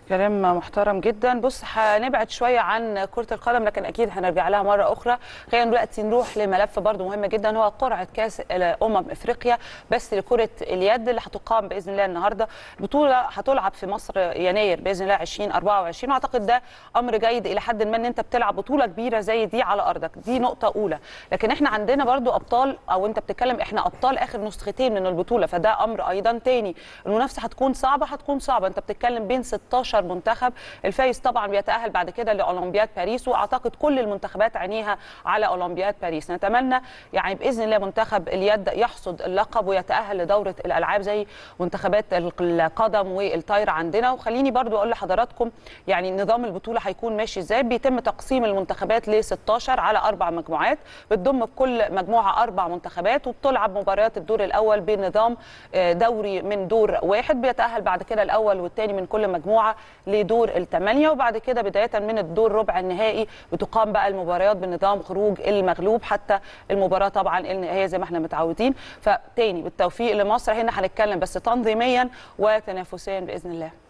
كلام محترم جدا بص هنبعد شويه عن كره القدم لكن اكيد هنرجع لها مره اخرى خلينا دلوقتي نروح لملف برضو مهم جدا هو قرعه كاس امم افريقيا بس لكره اليد اللي هتقام باذن الله النهارده البطوله هتلعب في مصر يناير باذن الله 2024 واعتقد ده امر جيد الى حد ما ان انت بتلعب بطوله كبيره زي دي على ارضك دي نقطه اولى لكن احنا عندنا برضو ابطال او انت بتتكلم احنا ابطال اخر نسختين من البطوله فده امر ايضا تاني المنافسه هتكون صعبه هتكون صعبه انت بتتكلم بين 16 منتخب الفايز طبعا بيتاهل بعد كده لاولمبياد باريس واعتقد كل المنتخبات عينيها على اولمبياد باريس نتمنى يعني باذن الله منتخب اليد يحصد اللقب ويتاهل لدوره الالعاب زي منتخبات القدم والطايره عندنا وخليني برضو اقول لحضراتكم يعني نظام البطوله هيكون ماشي ازاي بيتم تقسيم المنتخبات ل 16 على اربع مجموعات بتضم في كل مجموعه اربع منتخبات وبتلعب مباريات الدور الاول بنظام دوري من دور واحد بيتاهل بعد كده الاول والثاني من كل مجموعه لدور الثمانيه وبعد كده بدايه من الدور ربع النهائي بتقام بقى المباريات بنظام خروج المغلوب حتى المباراه طبعا النهائيه زي ما احنا متعودين فتاني بالتوفيق لمصر هنا هنتكلم بس تنظيميا وتنافسيا باذن الله